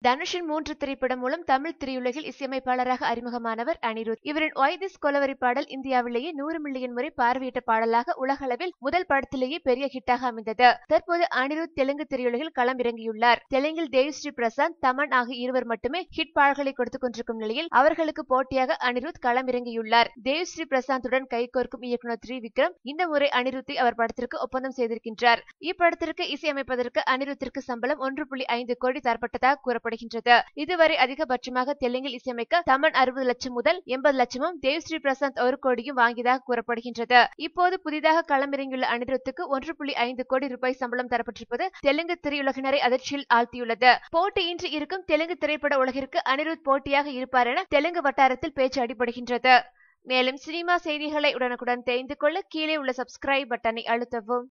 தனுஷின் மூன்று திரைப்படம் மூலம் தமிழ் திரையுலகில் இசையமைப்பாளராக அறிமுகமானவர் அனிருத் இவரின் ஒய் திஸ் கொலவரி பாடல் இந்தியாவிலேயே நூறு மில்லியன் முறை பார்வையிட்ட பாடலாக உலகளவில் முதல் படத்திலேயே பெரிய ஹிட்டாக அமைந்தது தற்போது அனிருத் தெலுங்கு திரையுலகில் களம் இறங்கியுள்ளார் தெலுங்கில் தேவ்ஸ்ரீ பிரசாந்த் தமன் ஆகிய இருவர் மட்டுமே ஹிட் பாடல்களை கொடுத்துக் கொண்டிருக்கும் நிலையில் அவர்களுக்கு போட்டியாக அனிருத் களம் இறங்கியுள்ளார் தேவ்ஸ்ரீ பிரசாந்துடன் கைகோர்க்கும் இயக்குனர் த்ரிவிக்ரம் இந்த முறை அனிருத்தை அவர் படத்திற்கு ஒப்பந்தம் செய்திருக்கின்றார் இப்படத்திற்கு இசையமைப்பதற்கு அனிருத்திற்கு சம்பளம் ஒன்று புள்ளி ஐந்து கோடி தரப்பட்டதாக கூறப்படுகின்றது இதுவரை அதிகபட்சமாக தெலுங்கில் இசையமைக்க தமன் அறுபது லட்சம் முதல் எண்பது லட்சமும் தேவ்ஸ்ரீ பிரசாந்த் ஒரு கோடியும் வாங்கியதாக கூறப்படுகின்றது இப்போது புதிதாக களமிறங்கியுள்ள அனிருத்துக்கு ஒன்று புள்ளி ஐந்து கோடி ரூபாய் சம்பளம் தரப்பட்டிருப்பது தெலுங்கு திரையுலகினரை அதிர்ச்சியில் ஆழ்த்தியுள்ளது போட்டியின்றி இருக்கும் தெலுங்கு திரைப்பட உலகிற்கு அனிருத் போட்டியாக இருப்பார் என தெலுங்கு வட்டாரத்தில் பேச்சு அடிபடுகின்றது மேலும் சினிமா செய்திகளை உடனுக்குடன் தெரிந்து கொள்ள கீழே உள்ள சப்ஸ்கிரைப் பட்டனை அழுத்தவும்